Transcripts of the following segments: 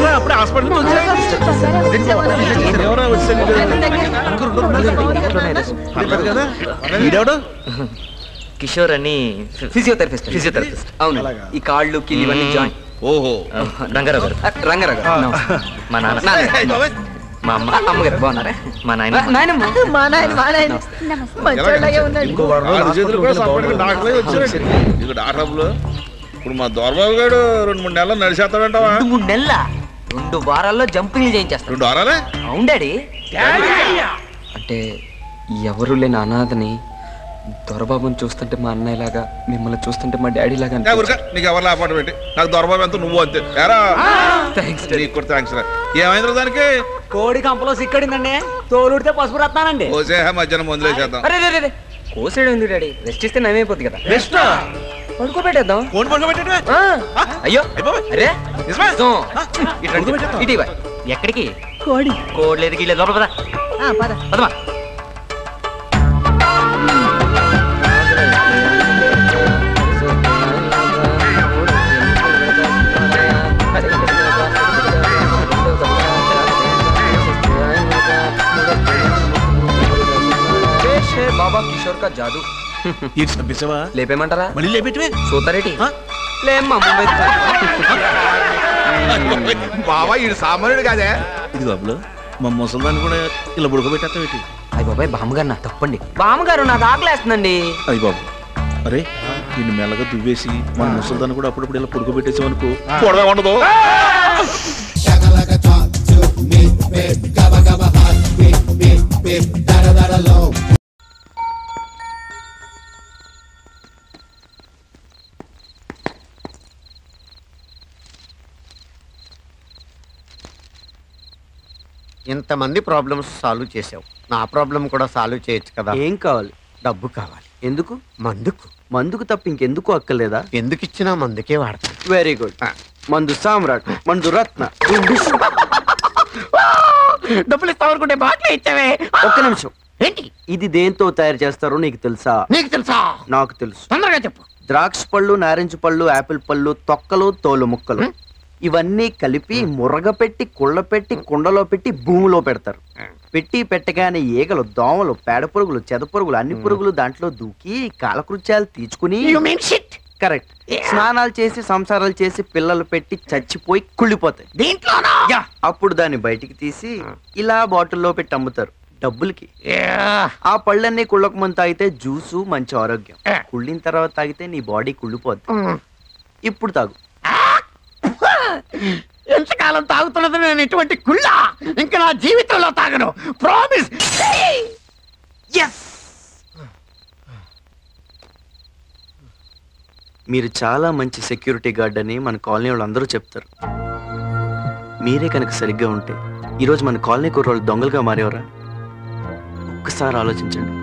ఏంట్రా అప్పుడే హాస్పిటల్ నుంచి వచ్చా ఎవరో వచ్చారు అన్నారు కదా ఈడెవడు కిషోర్ అని ఫిజియోథెరపిస్ట్ ఫిజియోథెరపిస్ట్ అవును ఈ కాళ్ళు కిళ్ళు ఇవన్నీ జాయింట్ ఓహో రంగారావు గారు రంగారావు గారు నమస్తే. మా నాన్న నాన్న. మా అమ్మ అమ్మగారు బాగున్నారా మా నాయన నాయనమ్మ మా నాయన మా నాయన మంచోళ్ళగా ఉన్నాడు ఇంకో వారం చేతులు కూడా సపరేట్గా డాక్టర్లే వచ్చారండి ఇక డాక్టర్లు ఇప్పుడు మా దొరబాబు గారు రెండు మూడు నెలలు నడిచేస్తాడంటావా రెండు మూడు నెలల రెండు వారాల్లో జంపింగ్ చేయించేస్తాడు రెండు వారాలే అవును డాడీ అంటే ఎవరు లేని అనాథని దొరబాబుని చూస్తుంటే మా అన్నయ్యలాగా మిమ్మల్ని చూస్తుంటే మా డాడీ లాగా ఏ ఊరికా నీకు ఎవరు లేపాటు పెట్టి నాకు దొరబాబు ఎంత నువ్వు అంతే ఎరా థ్యాంక్స్ నీకు కూడా థ్యాంక్స్ రా ఏమైందిరా దానికి కోడి కంపలో సిక్కడిందండి తోలుడితే పసుపు రత్నానండి ఓసే మధ్యాహ్నం మందులు వేసేద్దాం అరే రే, రే రే కోసేడు ఉంది డాడీ రెస్ట్ ఇస్తే నయమైపోద్ది కదా బెస్ట్ పడుకోబెట్టేద్దాం ఫోన్ పడుకోబెట్టే ఆ, అయ్యో అరే నిజమే? నిజం. ఇటు రండి. ఇటు ఇవ్వ. ఎక్కడికి కోడి కోడ్లేదు గీలేదు లోపల పద ఆ, పద పదమా पेश है बाबा किशोर का जादू ఇటు చంపేసావా లేపేమంటారా మళ్ళీ లేపెట్టివే సూతారేటి ఆ? లేమ్మా ముంబై బాబా ఈడు సామాన్యుడు కాదే ఇది బాబులు మా ముసలిదాన్ని కూడా ఇలా బుడకబెట్టేస్తావు ఏంటి అయ్య బాబాయ్ బామ్మగారు నా తప్పండి బామ్మగారు నాకు ఆకలేస్తుందండి అయ్యి బాబు అరే నిన్ను మెల్లగా దువ్వేసి మన ముసలిదాన్ని కూడా అప్పుడప్పుడు ఇలా పుడుకోబెట్టేసామనుకో పొడగా ఉండదు ఇంతమంది ప్రాబ్లమ్స్ సాల్వ్ చేసావు నా ప్రాబ్లం కూడా సాల్వ్ చేయొచ్చు కదా ఏం కావాలి డబ్బు కావాలి ఎందుకు మందుకు మందుకు తప్ప ఇంకెందుకు అక్కర్లేదా ఎందుకు ఇచ్చినా మందుకే వాడతాను వెరీ గుడ్ మందు సామ్రాట్ మందు రత్న డబ్బులు ఇస్తావు అనుకుంటే బాటిల్ ఇచ్చావే ఒక్క నిమిషం ఏంటి ఇది దేంతో తయారు చేస్తారో నీకు తెలుసా నీకు తెలుసా నాకు తెలుసు తొందరగా చెప్పు ద్రాక్ష పళ్ళు నారింజ పళ్ళు యాపిల్ పళ్ళు తొక్కలు తోలు ముక్కలు ఇవన్నీ కలిపి మురగ పెట్టి కుళ్ళ పెట్టి కుండలో పెట్టి భూమిలో పెడతారు పెట్టి పెట్టగానే ఈగలు దోమలు పేడ పురుగులు చెద పురుగులు అన్ని పురుగులు దాంట్లో దూకి కాలకృత్యాలు తీర్చుకుని యు మీన్ షిట్ కరెక్ట్ స్నానాలు చేసి సంసారాలు చేసి పిల్లలు పెట్టి చచ్చిపోయి కుళ్ళిపోతాయి దీంట్లోనా యా అప్పుడు దాన్ని బయటికి తీసి ఇలా బాటిల్లో పెట్టి అమ్ముతారు డబ్బులకి ఆ పళ్ళన్నీ కుళ్ళక ముందు తాగితే జ్యూసు మంచి ఆరోగ్యం కుళ్ళిన తర్వాత తాగితే నీ బాడీ కుళ్ళిపోద్ది ఇప్పుడు తాగు ఎంతకాలం తాగుతున్నది నేను ఇటువంటి కుళ్ళ ఇంకా నా జీవితంలో తాగను ప్రామిస్ మీరు చాలా మంచి సెక్యూరిటీ గార్డ్ అని మన కాలనీ వాళ్ళు అందరూ చెప్తారు మీరే కనుక సరిగ్గా ఉంటే ఈరోజు మన కాలనీ కుర్రోళ్ళు దొంగలుగా మారేవరా ఒక్కసారి ఆలోచించండి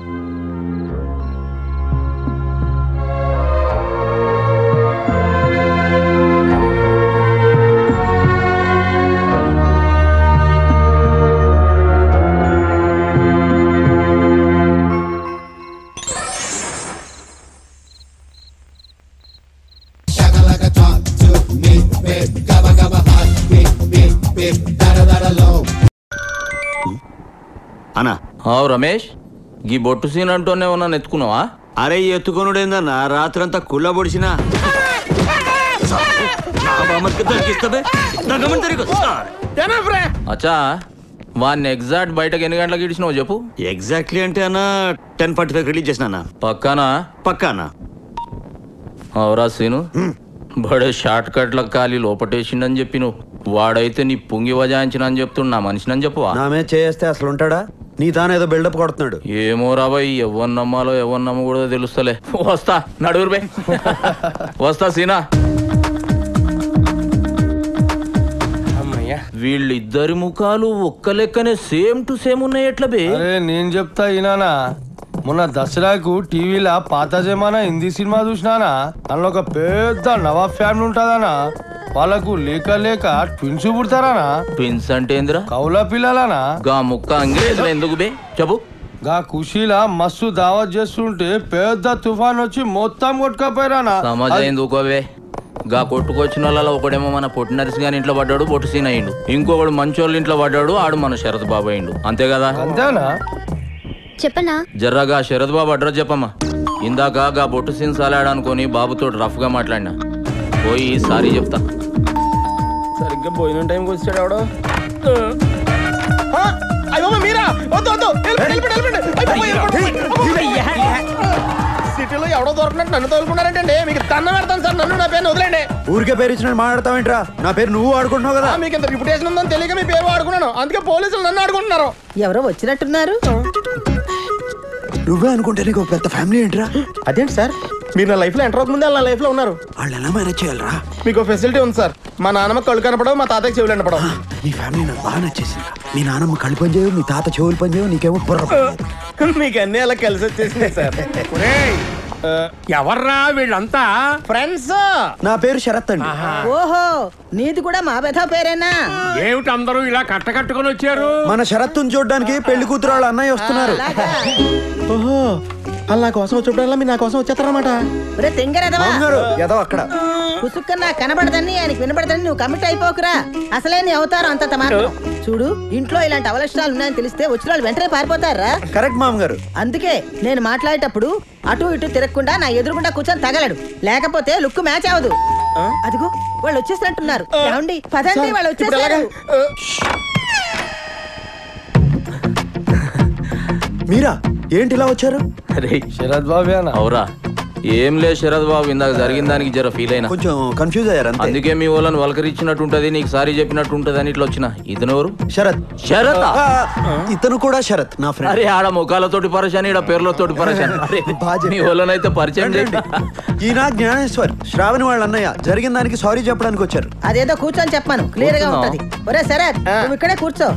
అనా అవు రమేష్ గీ బొట్టు సీన్ అంటూనే ఉన్నా ఎత్తుకున్నావా అరే ఎత్తుకొనుడేందన్నా రాత్రంతా కుళ్ళ పొడిచినా అచ్చా వాడిని ఎగ్జాక్ట్ బయటకు ఎన్ని గంటలకు ఇడిచినావు చెప్పు ఎగ్జాక్ట్లీ అంటే అన్న టెన్ ఫార్టీ ఫైవ్ రిలీజ్ చేసిన అన్న పక్కానా పక్కానా అవురా సీను బడే షార్ట్ కట్ల కాలి లోపటేసిండని చెప్పి నువ్వు వాడైతే నీ పుంగి వజాయించిన అని చెప్తున్నా నా మనిషినని చెప్పువా నామే చేస్తే అసలు ఉంటాడా నీ తానేదో బిల్డప్ కొడుతున్నాడు ఏమో రాబాయ్ ఎవరు నమ్మాలో ఎవరు నమ్మకూడదో తెలుస్తలే వస్తా నడుగురు బే వస్తా సీనా వీళ్ళిద్దరి ముఖాలు ఒక్క లెక్కనే సేమ్ టు సేమ్ ఉన్నాయి ఎట్లా బే అరే నేను చెప్తా ఈనానా మొన్న దసరాకు టీవీలో పాత జమానా హిందీ సినిమా చూసినానా అందులో ఒక పెద్ద నవాబ్ ఫ్యామిలీ ఉంటుందనా వాళ్ళకు లేక లేక ట్విన్స్ పుడతారానా ట్విన్స్ అంటే ఏందిరా కౌల పిల్లలనా గా ముక్క అంగ్రేజులు ఎందుకు బే చెప్పు గా ఖుషీలా మస్తు దావత్ చేస్తుంటే పెద్ద తుఫాన్ వచ్చి మొత్తం కొట్టుకపోయారానా సమాజం ఎందుకోవే గా కొట్టుకొచ్చిన వాళ్ళలో ఒకడేమో మన పొట్టి నర్సి గారి ఇంట్లో పడ్డాడు పొట్టు సీన్ అయ్యిండు ఇంకొకడు మంచోళ్ళ ఇంట్లో పడ్డాడు ఆడు మన శరత్ బాబు అయ్యిండు అంతే కదా అంతేనా చెప్పనా జర్రాగా శరత్ బాబు అడ్రస్ చెప్పమ్మా ఇందాక గా పొట్టు సీన్ సాలాడనుకొని బాబుతో రఫ్ గా మాట్లాడినా పోయి సారీ చెప్తా సరిగ్గా భోజనం టైంకి వచ్చాడు ఎవడో అయ్యో మీరా వద్దు వద్దు వెళ్ళిపోండి, వెళ్ళిపోండి, వెళ్ళిపోండి. అయ్యో, సిటీలో ఎవడో దొరకనట్టు నన్ను తోలుకున్నారంటే మీకు దండం పెడతాను సార్ నన్ను నా పేరు వదిలేండి ఊరికే పేరు ఇచ్చినట్టు మాట్లాడతావేంట్రా నా పేరు నువ్వు ఆడుకుంటున్నావు కదా ఆ, మీకు ఇంత రిప్యుటేషన్ ఉందని తెలియక మీ పేరు వాడుకున్నాను అందుకే పోలీసులు నన్ను ఆడుకుంటున్నారు ఎవరో వచ్చినట్టున్నారు నువ్వే అనుకుంటే నీకు ఒక పెద్ద ఫ్యామిలీ ఏంట్రా అదేంటి సార్ మీరు నా లైఫ్ లో ఎంటర్ అవ్వకముందే వాళ్ళు నా లైఫ్ లో ఉన్నారు వాళ్ళు ఎలా మేనేజ్ చేయాలరా మీకు ఫెసిలిటీ ఉంది సార్ మా నాన్నమ్మ కళ్ళు కనపడవు మా తాతయ్య చెవులు కనపడవు నీ ఫ్యామిలీ నాకు బాగా నచ్చేసింది మీ నాన్నమ్మ కళ్ళు పని చేయవు మీ తాత చెవులు పని చేయవు నీకేమో బుర్ర పని చేయదు. మీకు అన్ని అలా కలిసి వచ్చేసినాయి సార్ ఎవర్రా వీళ్ళంతా ఫ్రెండ్స్ నా పేరు శరత్ అండి ఓహో నీది కూడా మా బెధ పేరేనా ఏమిటి అందరూ ఇలా కట్టకట్టుకొని వచ్చారు మన శరత్తుని చూడడానికి పెళ్లి కూతురు వాళ్ళ అన్నయ్య వస్తున్నారు అలాగా ఓహో వాళ్ళు నా కోసం వచ్చినప్పుడల్లా మీరు నా కోసం వచ్చేస్తారన్నమాట ఒరే తెంగరదవా మామగారు ఏదో అక్కడ పుసుక్క నాకు కనబడదని ఆయనకి వినబడదని నువ్వు కమిట్ అయిపోకురా అసలే నీ అవతారం అంతంత మాత్రం చూడు ఇంట్లో ఇలాంటి అవలక్షణాలు ఉన్నాయని తెలిస్తే వచ్చిన వాళ్ళు వెంటనే పారిపోతారా కరెక్ట్ మామగారు అందుకే నేను మాట్లాడేటప్పుడు అటు ఇటు తిరగకుండా నా ఎదురుగుండా కూర్చొని తగలడు లేకపోతే లుక్ మ్యాచ్ అవ్వదు అదిగో వాళ్ళు వచ్చేసినట్టున్నారు ఏమండి పదండి వాళ్ళు ఇప్పుడు ఎలాగా? వచ్చేసారు మీరా ఏంటి ఇలా వచ్చారు అరే శరత్ బాబు అన్న అవురా ఏం లే శరత్ బాబు ఇందాక జరిగిన దానికి జర ఫీల్ అయినా కొంచెం కన్ఫ్యూజ్ అయ్యారు అంతే అందుకే మీ వాళ్ళని వలకరించినట్టు ఉంటది నీకు సారీ చెప్పినట్టు ఉంటది అని ఇట్లా వచ్చిన ఇతను ఎవరు శరత్ శరత్ ఆ, ఇతను కూడా శరత్ నా ఫ్రెండ్ అరే ఆడ ముఖాలతోటి పరేషాన్ ఈడ పేర్లతోటి పరేషాన్ అరే బాగా చెప్పావు. మీ వాళ్ళనైతే పరిచయం చేయండి ఈయన జ్ఞానేశ్వర్ శ్రావణి వాళ్ళ అన్నయ్య జరిగిన దానికి సారీ చెప్పడానికి వచ్చారు అదేదో కూర్చొని చెప్పాను క్లియర్ గా ఉంటది ఒరే సరే నువ్వు ఇక్కడే కూర్చో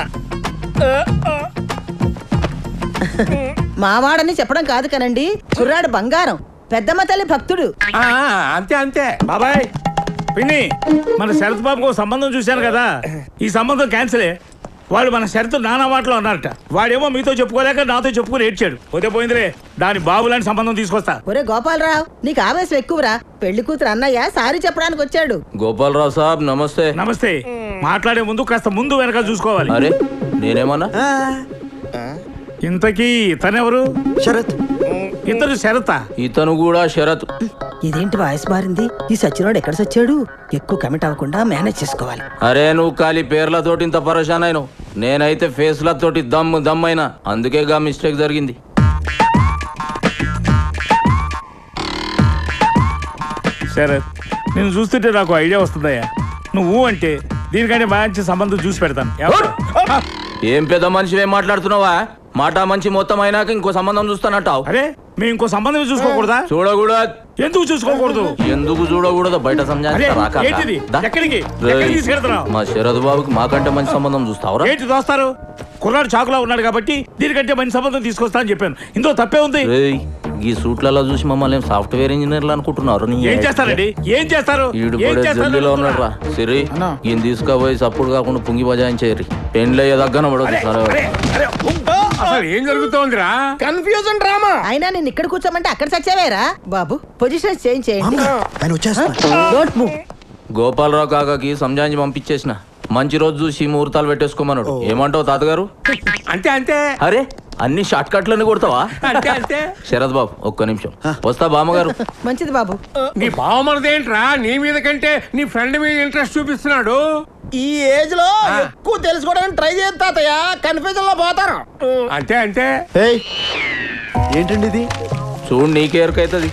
మావాడని చెప్పడం కాదు కనండి కుర్రాడు బంగారం పెద్దమ్మ తల్లి భక్తుడు అంతే అంతే బాబాయ్ పిన్ని మన శరత్ బాబుకు సంబంధం చూశాను కదా ఈ సంబంధం క్యాన్సిలే వాడు మన షరతు నానా మాటలో అన్నారట వాడేమో మీతో చెప్పుకోలేక నాతో చెప్పుకుని ఏడ్చాడు పోతే పోయిందిలే దాని బాబు లాంటి సంబంధం తీసుకొస్తా ఒరే గోపాలరావు నీకు ఆవేశం ఎక్కువరా పెళ్లి కూతురు అన్నయ్య సారీ చెప్పడానికి వచ్చాడు గోపాలరావు సాబ్ నమస్తే నమస్తే మాట్లాడే ముందు కాస్త ముందు వెనక చూసుకోవాలి అరే నేనేమన్నా ఇంతకీ తనెవరు శరత్ ఇతను శరత ఇతను కూడా షరత్ ఇదేంటి వాయిస్ మారింది ఈ సచ్చినోడు ఎక్కడ సచ్చాడు ఎక్కువ కమిట్ అవ్వకుండా మేనేజ్ చేసుకోవాలి అరే నువ్వు ఖాళీ పేర్లతోటి ఇంత పరేషాన్ అయినావు నేనైతే ఫేస్లతోటి దమ్ము దమ్మైనా అందుకే గా మిస్టేక్ జరిగింది శరత్ నేను చూస్తుంటే నాకు ఐడియా వస్తుందయ్యా నువ్వు అంటే దీనికంటే మంచి సంబంధం చూసి పెడతాను ఎవరు? ఏం పెద్ద మనిషి ఏం మాట్లాడుతున్నావా మాట మంచి మొత్తం అయినాక ఇంకో సంబంధం చూస్తానంటావు అరే మేము ఇంకో సంబంధం చూసుకోకూడదా చూడకూడదు ఎందుకు చూసుకోకూడదు ఎందుకు చూడకూడదు బయట అరే సంజాయిస్తా ఏంటిది ఎక్కడికి ఎక్కడికి తీసుకెళ్తున్నావు మా శరద్ బాబుకి మాకంటే మంచి సంబంధం చూస్తావురా ఏంటి దోస్తారు కుర్రాడు చాకులా ఉన్నాడు కాబట్టి దీనికంటే మంచి సంబంధం తీసుకొస్తా అని చెప్పాను ఇందులో తప్పే ఉంది రేయ్, ఈ సూట్లలో చూసి మమ్మల్ని సాఫ్ట్వేర్ ఇంజనీర్లు అనుకుంటున్నారు నీ ఏం చేస్తారండి ఏం చేస్తారు ఈడు ఏం పడే చేస్తారు జల్దీలో ఉన్నాడు రా సిరి ఈయన తీసుకుపోయి సప్పుడు కాకుండా పుంగి బజాయించేరి పెండ్లయ్యే దగ్గర పడదు సరే అసలు ఏం జరుగుతోందిరా కన్ఫ్యూజన్ డ్రామా అయినా నేను ఇక్కడ కూర్చోమంటే అక్కడ సచ్చావేరా బాబు పొజిషన్ చేంజ్ చేయండి ఆయన వచ్చేస్తున్నా డోంట్ మూవ్ గోపాలరావు కాకాకి సంజాయించి పంపించేసిన మంచి రోజు చూసి ముహూర్తాలు పెట్టేసుకోమన్నాడు ఏమంటావు తాతగారు అంతే అంతే అరే అన్ని షార్ట్ కట్లని కొడతావా అంతే అంతే శరద్ బాబు ఒక్క నిమిషం వస్తా బామ్మగారు మంచిది బాబు నీ బావమరదేంట్రా నీ మీద కంటే నీ ఫ్రెండ్ మీద ఇంట్రెస్ట్ చూపిస్తున్నాడు ఈ ఏజ్ లో ఎక్కువ తెలుసుకోవడానికి ట్రై చేస్తా తాతయ్య కన్ఫ్యూజన్ లో పోతారు అంతే అంతే ఏయ్, ఏంటండి ఇది చూడు నీకే ఎరకైతుంది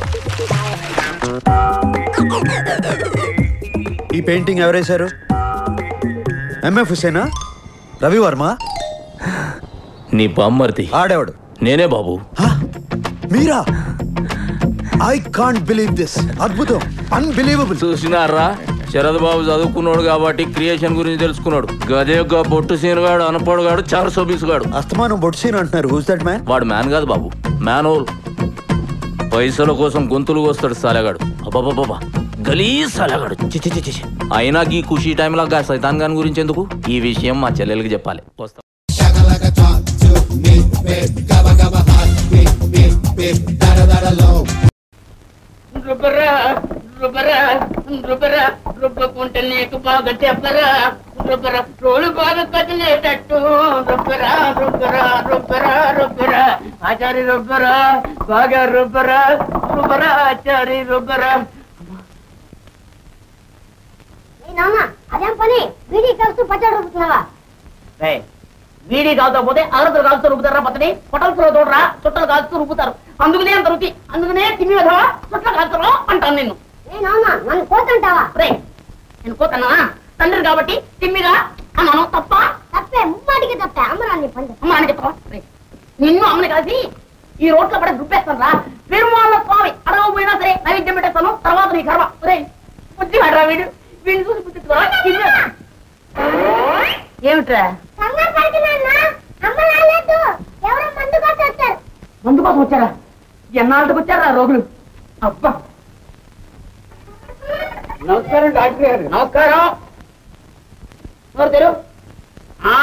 ఈ పెయింటింగ్ ఎవరేశారు ఎంఎఫ్ హుసేనా రవి వర్మ నీ బామ్మర్ది ఆడేవాడు నేనే బాబు హా? మీరా ఐ కాంట్ బిలీవ్ దిస్ అద్భుతం అన్బిలీవబుల్ చూసినారా శరద్ బాబు చదువుకున్నాడు కాబట్టి క్రియేషన్ గురించి తెలుసుకున్నాడు గదే ఒక బొట్టు సీనుగాడు అనపడుగాడు చారు సోబీసుగాడు అస్తమానం బొట్సీన్ అంటున్నారు హూస్ దట్ మ్యాన్ వాడు మ్యాన్ కాదు బాబు మ్యాన్ హోల్ పైసల కోసం గొంతులు కోస్తాడు సాలగాడు అబ్బాబాబా గలీ సాలగాడు చి చి చి చి, చి. అయినా ఈ ఖుషీ టైంలో గా సైతాన్ గాని గురించి ఎందుకు ఈ విషయం మా చెల్లెలకి చెప్పాలి వస్తా రుబ్బరా రుబ్బరా రుబ్బకుంటే నీకు బాగా చెప్పరా రుబ్బరా రోలు బాగా కదిలేటట్టు రుబ్బరా రుబ్బరా రుబ్బరా రుబ్బరా ఆచారి రుబ్బరా బాగా రుబ్బరా రుబ్బరా ఆచారి రుబ్బరా అదేం పని బీడీ కలుస్తూ పచ్చడి రుపుతున్నావా ఏయ్, వీడి కాలుతో పోతే అరదులు కాలుతో రుబ్బుతారా పచ్చడి పొట్టలతో తోడరా చుట్టలు కాలుతూ రుబ్బుతారు అందుకనే అంత రుచి అందుకనే తిమ్మి విధవా చుట్టలు కాల్చరు అంటాను నిన్ను నేనవునా నన్ను కోతంటావా రే నేను పోతానా తండ్రి కాబట్టి తిమ్మిగా అన్నాను తప్ప తప్పే ముమ్మాటికి తప్పే అమ్మరాన్ని పండు అమ్మ అని చెప్తావా రే, నిన్ను అమ్మని కలిసి ఈ రోడ్ల పడే దుబ్బేస్తాను రా పెరుమాళ్ళ స్వామి అడగ పోయినా సరే నైవేద్యం పెట్టేస్తాను తర్వాత నీ కర్మ రే బుద్ధి రా వీడు వీడిని చూసి బుద్ధి ఏమిట్రా కంగారు పడుతున్నా అమ్మ రాలేదు ఎవరో మందు కోసం వచ్చారు మందు కోసం వచ్చారా ఎన్నాళ్ళకి వచ్చారా రోగులు అబ్బా నమస్కారం డాక్టర్ గారు నమస్కారం నోరు తెరు ఆ.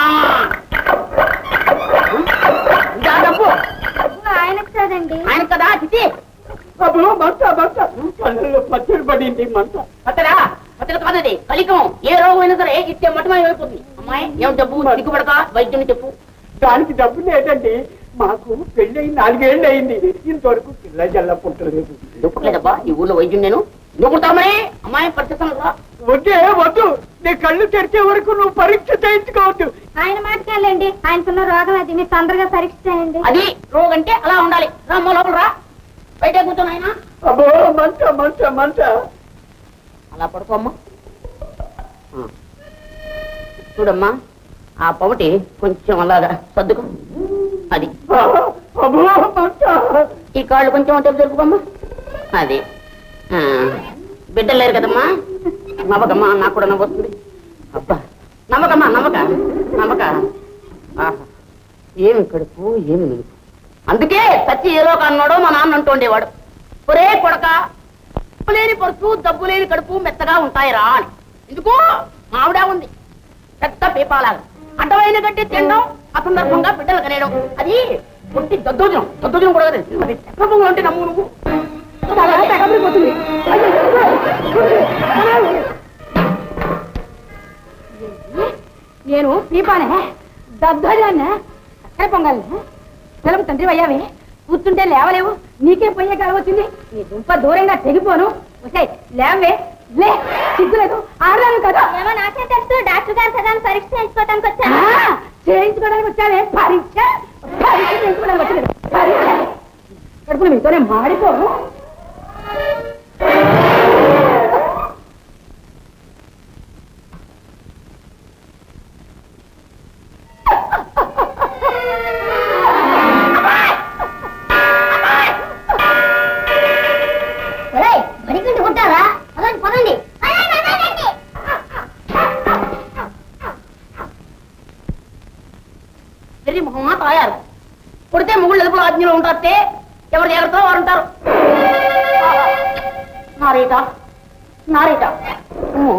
ఇంకా డబ్బు ఆయనకు కాదండి ఆయన కదా చిచి అబ్బో మంట మంట కళ్ళల్లో పచ్చడి పడింది మంట పచ్చడా పచ్చడి కాదది కలికం ఏ రోగం అయినా సరే ఇచ్చే మటమయం అయిపోతుంది అమ్మాయి ఏం డబ్బు దిగుబడక వైద్యుని చెప్పు దానికి డబ్బు లేదండి మాకు పెళ్ళి నాలుగేళ్ళు అయింది ఇంతవరకు పిల్ల జల్ల పుట్టలేదు లేదబ్బా ఈ ఊళ్ళో వైద్యుని నేను నువ్వు పుడతామని అమ్మాయి పరిస్థితులు రా వద్దే వద్దు నీ కళ్ళు తెరిచే వరకు నువ్వు పరీక్ష చేయించుకోవద్దు ఆయన మాటకాలండి ఆయనకున్న రోగం అది మీరు తొందరగా పరీక్ష చేయండి అది రోగం అంటే అలా ఉండాలి రామ్మ లోపల రా బయట కూర్చొని ఆయన అబ్బో మంట మంట మంట అలా పడుకోమ్మా ఆ. చూడమ్మా ఆ పవటి కొంచెం అలాగా సర్దుకో అది అబ్బో మంట ఈ కాళ్ళు కొంచెం అటు జరుపుకోమ్మా అది ఆ. బిడ్డలు లేరు కదమ్మా నమ్మకమ్మా నాకు కూడా నవ్వుతుంది అబ్బా నమ్మకమ్మా నమ్మక నమ్మక ఆహా ఏమి కడుపు ఏమి నులుపు అందుకే సచ్చి ఏదో అన్నాడో మా నాన్న అంటూ ఉండేవాడు ఒరే కొడక డబ్బు లేని పరుసు డబ్బు లేని కడుపు మెత్తగా ఉంటాయిరా అని ఎందుకు మావిడ ఉంది పెద్ద పీపాలాగా అడ్డమైన గట్టి తినడం అసందర్భంగా బిడ్డలు కనేయడం అది పుట్టి దద్దోజనం దద్దోజనం కూడా కాదు. అది చక్రపొంగలు అంటే నమ్ము నువ్వు చాలా తెగబడిపోతుంది. నేను దీపానే దద్దోజాన్ని చక్కెర పొంగాలి పిల్లలు తండ్రి అయ్యావే కూర్చుంటే లేవలేవు నీకే పోయే కాలం వచ్చింది నీ దుంప దూరంగా తెగిపోను వచ్చాయి లేవే లే సిగ్గులేదు ఆడదాను కదా ఏమో నాకే తెలుసు డాక్టర్ గారు సదాన్ని పరీక్ష చేయించుకోవడానికి వచ్చా చేయించుకోవడానికి వచ్చానే పరీక్ష పరీక్ష చేయించుకోవడానికి వచ్చాను పరీక్ష కడుపున మీతోనే మాడిపోను బడికంటి కొట్టారా పదండి పదండి వెర్రి మొహమా తాయారు కొడితే ముగ్గురు ఎదుపుల ఆజ్ఞలో ఉంటారే ఎవరు జాగ్రత్త వారు ఉంటారు నారీట నారీట అమ్మో.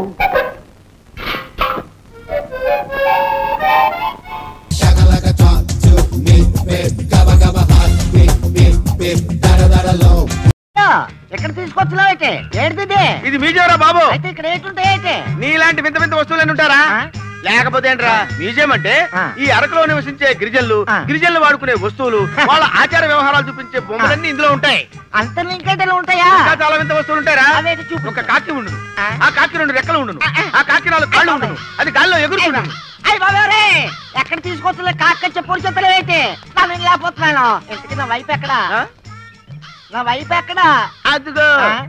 ఎక్కడ తీసుకొచ్చినావైతే ఏంటిది ఇది మ్యూజియం బాబు అయితే ఇక్కడ ఏంటుంటాయి నీలాంటి వింత వింత వస్తువులు ఉంటారా లేకపోతే ఏంట్రా మ్యూజియం అంటే ఈ అరకులో నివసించే గిరిజనులు గిరిజనులు వాడుకునే వస్తువులు వాళ్ళ ఆచార వ్యవహారాలు చూపించే బొమ్మలన్నీ ఇందులో ఉంటాయి అంత ఇంకేటలు ఉంటాయా ఇంకా చాలా వింత వస్తువులు ఉంటారా ఒక కాకి ఉండును ఆ కాకి రెండు రెక్కలు ఉండును ఆ కాకి నాలుగు కాళ్ళు ఉండును అది గాల్లో ఎగురుకుండును అయ్యి బాబారే ఎక్కడ తీసుకొచ్చిన కాక్క చెప్పుడు చెత్తలేవైతే నా నేను లేకపోతున్నాను ఇంతకి నా వైపు ఎక్కడా నా వైపు ఎక్కడా అదిగో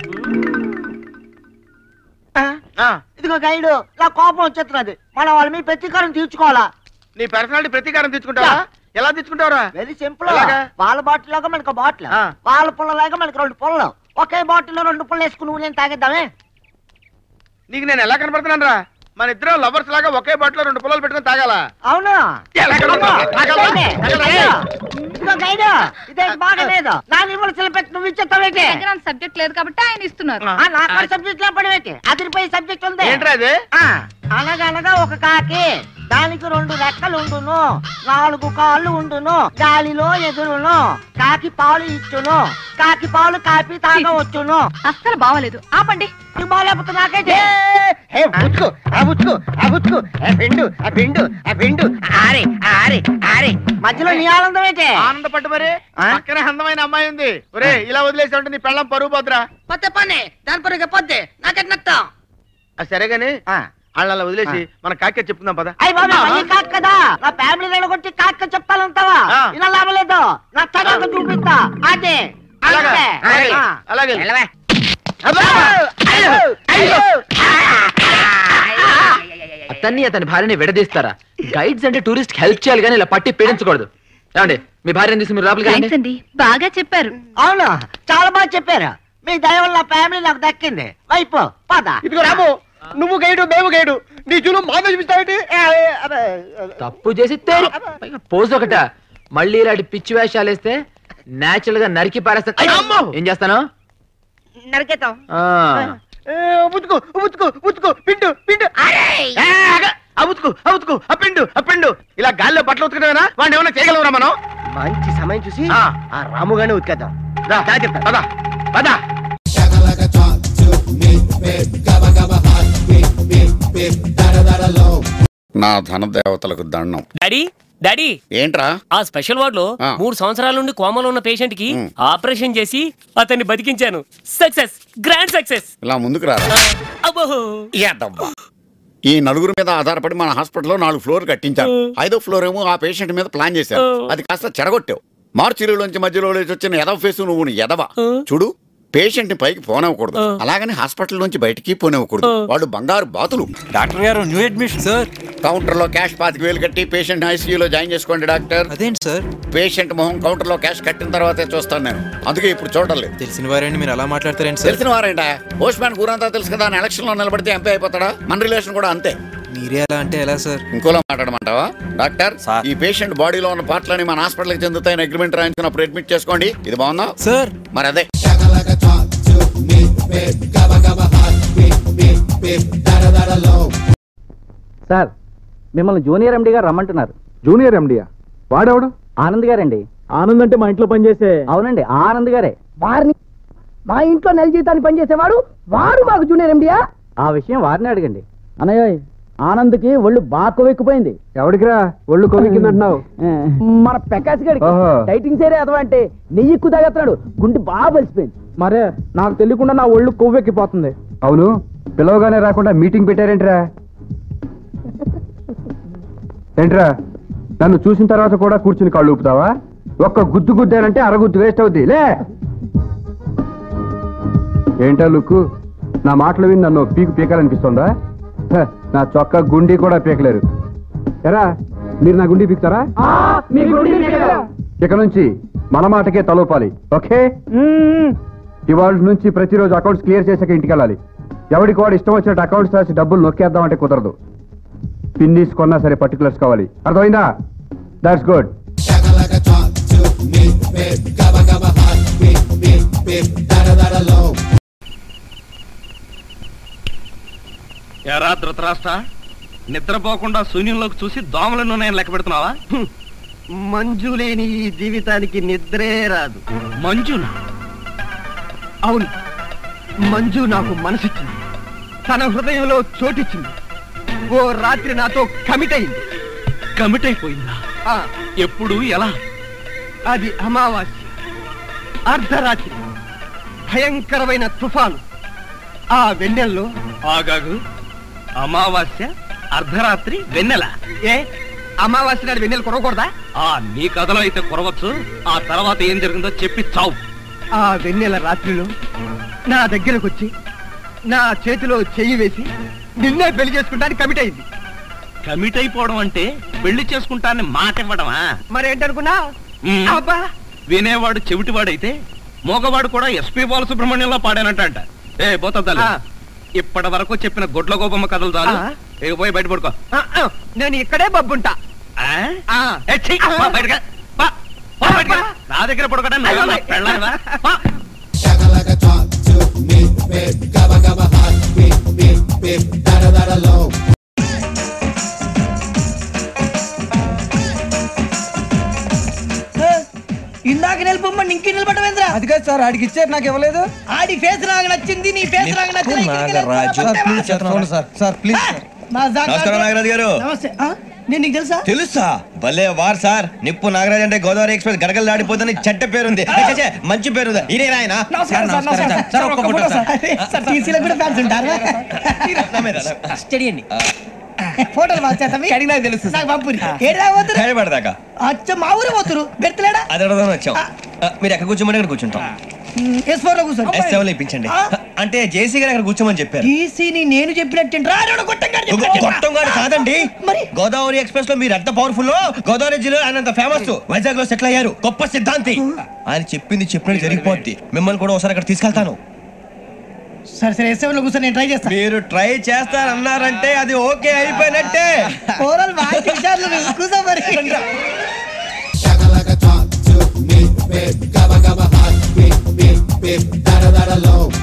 ఇదిగో గైడు నా కోపం వచ్చేస్తున్నది మనం వాళ్ళ మీద ప్రతీకారం తీర్చుకోవాలా నీ పర్సనాలిటీ ప్రతీకారం తెచ్చుకుంటావా ఎలా తెచ్చుకుంటావరా వెరీ సింపుల్ ఎలాగా? వాళ్ళ బాటిల్ లాగా మనకు బాటిల్ వాళ్ళ పుల్లలాగా మనకు రెండు పుల్లలు ఒకే బాటిల్ లో రెండు పుల్లలు వేసుకుని నువ్వు నేను తాగేద్దామే నీకు నేను ఎలా కనపడుతున్నాను రా మన ఇద్దరం లవర్స్ లాగా ఒకే బాటిలో రెండు పొలాలు పెట్టుకొని తాగాలా అవునా ఎలా కనపడుతున్నా? తాగాలా? తాగాలా? ఇదిగో గైడు ఇదే బాగా లేదు నా నిమ్మలు పెట్టి నువ్వు ఇచ్చేస్తావేంటి సబ్జెక్ట్ లేదు కాబట్టి ఆయన ఇస్తున్నారు ఆ, నాకు సబ్జెక్ట్ లో పడవేంటి అదిరిపోయి సబ్జెక్ట్ ఉంది ఏంట్రా అది? ఆ, అనగా అనగా ఒక కాకి దానికి రెండు రెక్కలు ఉండును నాలుగు కాళ్ళు ఉండును గాలిలో ఎదురును కాకి పాలు ఇచ్చును కాకి పాలు కాపీ తాగవచ్చును అస్సలు బాగోలేదు ఆపండి బాగాలేకపోతే నాకైతే ఏ బుచ్చుకు ఆ బుచ్చుకు ఆ బుచ్చుకు ఆ పిండు ఆ పిండు ఆ పిండు ఆరే ఆరే ఆరే మధ్యలో నీ ఆనందం అయితే ఆనందపట్టు మరి పక్కనే అందమైన అమ్మాయి ఉంది ఒరే ఇలా వదిలేసి ఉంటే నీ పెళ్ళం పరువు పోద్రా పొత్తే పని దాని పొరగా పొద్దే నాకెట్నత్తా అది సరే గాని వాళ్ళ అలా వదిలేసి మన కాకే చెప్పుకుందాం పద అయ్యి బాబా ఈ కాక్ కదా నా ఫ్యామిలీ వెళ్ళగొట్టి కాక్క చెప్పాలంటావా ఆ. ఇలా లాభం లేదు నా తగ్గ చూపిస్తా అదే అలాగే, అంతే. అలాగే, ఆ. అలాగే. వెళ్ళవే. అతన్ని అతని భార్యని విడదీస్తారా గైడ్స్ అంటే టూరిస్ట్ హెల్ప్ చేయాలి కానీ ఇలా పట్టి పీడించకూడదు ఏమండి మీ భార్యని తీసి మీరు లోపలికి థ్యాంక్స్ రండి అండి బాగా చెప్పారు అవును చాలా బాగా చెప్పారు మీ దయ వల్ల ఫ్యామిలీ నాకు దక్కింది వైపు పద ఇదిగో రాము నువ్వు గైడు మేము గైడు నీ జును మా చూపిస్తావేంటి తప్పు చేసి తేరి. పైగా పోజ్ ఒకట మళ్ళీ ఇలాంటి పిచ్చి వేషాలు వేస్తే నేచురల్ గా నరికి పారేస్తాను అయ్యో! ఏం చేస్తాను నరికేతాం ఆ, ఉతుకు ఉతుకు ఉతుకు పిండు పిండు ఏ, ఆగ. ఆ ఉతుకు ఆ ఉతుకు ఆ పిండు ఆ పిండు ఇలా గాల్లో బట్టలు ఉతకడమేనా వాడిని ఏమైనా చేయగలవరా మనం మంచి సమయం చూసి ఆ. ఆ రాముగానే ఉతికేద్దాం రా, జాగ్రత్త పద పద నా ధన దేవతలకు దండం డాడీ డాడీ ఏంట్రా ఆ స్పెషల్ వార్డ్ లో ఆ. మూడు సంవత్సరాల నుండి కోమలో ఉన్న పేషెంట్ కి ఆపరేషన్ చేసి అతన్ని బతికించాను సక్సెస్ గ్రాండ్ సక్సెస్ ఇలా ముందుకు రారా అబ్బో యాదవ్వా. ఈ నలుగురు మీద ఆధారపడి మన హాస్పిటల్లో నాలుగు ఫ్లోర్ కట్టించారు ఐదో ఫ్లోర్ ఏమో ఆ పేషెంట్ మీద ప్లాన్ చేశారు అది కాస్త చెడగొట్టావు మార్చిలోంచి మధ్యలో లేచి వచ్చిన ఎదవ ఫేసు నువ్వు నీ ఎదవ చూడు పేషెంట్ ని పైకి పోనివ్వకూడదు అలాగని హాస్పిటల్ నుంచి బయటికి పోనివ్వకూడదు వాళ్ళు బంగారు బాతులు డాక్టర్ గారు న్యూ అడ్మిషన్ సార్ కౌంటర్ లో క్యాష్ పాతిక వేలు కట్టి పేషెంట్ ఐసీయూలో జాయిన్ చేసుకోండి డాక్టర్ అదేంటి సార్ పేషెంట్ మొహం కౌంటర్ లో క్యాష్ కట్టిన తర్వాతే చూస్తాను నేను అందుకే ఇప్పుడు చూడలేదు తెలిసిన వారండి మీరు అలా మాట్లాడతారేంటి తెలిసిన వారేంటా పోస్ట్ మ్యాన్ ఊరంతా తెలుసు కదా ఆయన ఎలక్షన్ లో నిలబడితే ఎంపీ అయిపోతాడా మన రిలేషన్ కూడా అంతే మీరే అలా అంటే ఎలా సార్ ఇంకోలా మాట్లాడమంటావా డాక్టర్ ఈ పేషెంట్ బాడీలో ఉన్న పార్ట్లని మన హాస్పిటల్కి చెందుతాయని అగ్రిమెంట్ రాయించినప్పుడు అడ్మిట్ చేసుకోండి ఇది బాగుందా సార్ మరి అదే సార్ మిమ్మల్ని జూనియర్ ఎండి గారు రమ్మంటున్నారు జూనియర్ ఎండియా వాడెవడు ఆనంద్ గారండి ఆనంద్ అంటే మా ఇంట్లో పనిచేసే అవునండి ఆనంద్ గారే వారిని మా ఇంట్లో నెల జీతాన్ని పనిచేసేవాడు వాడు మాకు జూనియర్ ఎండియా ఆ విషయం వారిని అడగండి అన్నయ్య ఆనంద్కి ఒళ్ళు బాగా కొవ్వెక్కిపోయింది ఎవడికిరా ఒళ్ళు కొవ్వెక్కిందంటున్నావు మన పెకాసి గడికి ఓహో. డైటింగ్ సేరే అదవ అంటే నెయ్యి ఎక్కువ తాగేస్తున్నాడు గుండె బాగా బలిసిపోయింది మరే నాకు తెలియకుండా నా ఒళ్ళు కొవ్వెక్కిపోతుంది అవును పిలవగానే రాకుండా మీటింగ్ పెట్టారేంట్రా ఏంట్రా నన్ను చూసిన తర్వాత కూడా కూర్చుని కాళ్ళు ఊపుతావా ఒక్క గుద్దు గుద్దానంటే అరగుద్దు వేస్ట్ అవుద్ది లే ఏంటా లుక్కు నా మాటలు విని నన్ను పీకు పీకాలనిపిస్తుందా హ, నా చొక్కా గుండి కూడా పీకలేరు ఎరా మీరు నా గుండి పీకుతారా ఇక నుంచి మన మాటకే తలూపాలి ఓకే ఇవాళ నుంచి ప్రతిరోజు అకౌంట్స్ క్లియర్ చేసాక ఇంటికి వెళ్ళాలి ఎవడికి వాడు ఇష్టం వచ్చినట్టు అకౌంట్స్ రాసి డబ్బులు నొక్కేద్దామంటే కుదరదు పిన్నీస్ కొన్నా సరే పర్టికులర్స్ కావాలి అర్థమైందా దాట్స్ గుడ్ ఎరా ధృతరాష్ట్ర నిద్రపోకుండా శూన్యంలోకి చూసి దోమలను నేను లెక్క పెడుతున్నావా మంజు లేని ఈ జీవితానికి నిద్రే రాదు మంజు అవును మంజు నాకు మనసిచ్చింది తన హృదయంలో చోటిచ్చింది ఓ రాత్రి నాతో కమిట్ అయింది కమిట్ అయిపోయిందా ఆ, ఎప్పుడు ఎలా అది అమావాస్య అర్ధరాత్రి భయంకరమైన తుఫాను ఆ వెన్నెల్లో ఆగాగు అమావాస్య అర్ధరాత్రి వెన్నెల ఏ అమావాస్య నాడు వెన్నెలు కొరవకూడదా ఆ నీ కథలో అయితే కొరవచ్చు ఆ తర్వాత ఏం జరిగిందో చెప్పి చావు ఆ వెన్నెల రాత్రిలో నా దగ్గరకు వచ్చి నా చేతిలో చెయ్యి వేసి నిన్నే పెళ్లి చేసుకుంటానికి కమిట్ అయింది కమిట్ అయిపోవడం అంటే పెళ్లి చేసుకుంటానని మాట ఇవ్వడమా మరేంటనుకున్నా మ్మ్. అబ్బా వినేవాడు చెవిటివాడైతే మోగవాడు కూడా ఎస్పీ బాలసుబ్రహ్మణ్యంలో పాడానంట ఏ పోతద్దాలు ఆ. ఇప్పటి వరకు చెప్పిన గొడ్ల గోపమ్మ కథలు చాలు ఆ. ఇక పోయి బయట పడుకో ఆ, ఆ, నేను ఇక్కడే బబ్బుంటా ఆ? ఆ. ఏ, ఛీ, పో బయటకు. పో, పో బయటకు. నా దగ్గర పడుకోవడం నువ్వేమన్నా పెళ్ళానివా? పో. లేదు సార్ ఆడికి ఇచ్చారు నాకు ఇవ్వలేదు ఆడి ఫేస్ నాకు నచ్చింది నీ ఫేస్ నాకు నచ్చింది నాగరాజు సార్ ప్లీజ్ సార్ చూడండి సార్ సార్ ప్లీజ్ సార్ మా జాగ్రత్త. నమస్కారం నాగరాజు గారు నమస్తే ఆ? నేను నీకు తెలుసా తెలుసా భలే వార్ సార్ నిప్పు నాగరాజ్ అంటే గోదావరి ఎక్స్ప్రెస్ గడగలు దాడిపోతుంది చెడ్డ పేరుంది ఏ, ఛే, ఛే, మంచి పేరుంది ఇదే ఆయన నమస్కారం సార్ నమస్కారం సార్. సార్ ఒక్క ఫోటో సార్ సార్ టీసీలో కూడా ఫ్యాన్స్ ఉంటారా స్టడీ అండి ఫోటోలు మార్చేస్తాం కడిగి నాకు తెలుసు నాకు పంపురి ఏడా పోతురు హైదరాబాద్ అచ్చ మా ఊరు పోతురు బెర్తలేడా అది అడగదాం వచ్చాం ఆ, మీరు ఎక్కడ కూర్చోమని అక్కడ కూర్చుంటాం ఎస్ ఫోర్ లో కూర్చోండి ఎస్ సెవెన్ ఇప్పించండి అంటే జేసీ గారు అక్కడ కూర్చోమని చెప్పారు టీసీని నేను చెప్పినట్టు రాడు గొట్టం గారు కాదండి గోదావరి ఎక్స్ప్రెస్ లో మీరు ఎంత పవర్ఫుల్ గోదావరి జిల్లా ఆయన అంత ఫేమస్ వైజాగ్ లో సెటిల్ అయ్యారు గొప్ప సిద్ధాంతి ఆయన చెప్పింది చెప్పినట్టు జరిగిపోద్ది మిమ్మల్ని కూడా ఒకసారి అక్కడ తీసుకెళ్తాను సరే సరే ఎస్ సెవెన్ లో కూర్చొని నేను ట్రై చేస్తాను మీరు ట్రై చేస్తారన్నారంటే అది ఓకే అయిపోయినట్టే ఓవరాల్ బాగా విచారాలు నువ్వు కూర్చో మరి Gabba gabba hot, beat, beat, beat, da da da da low.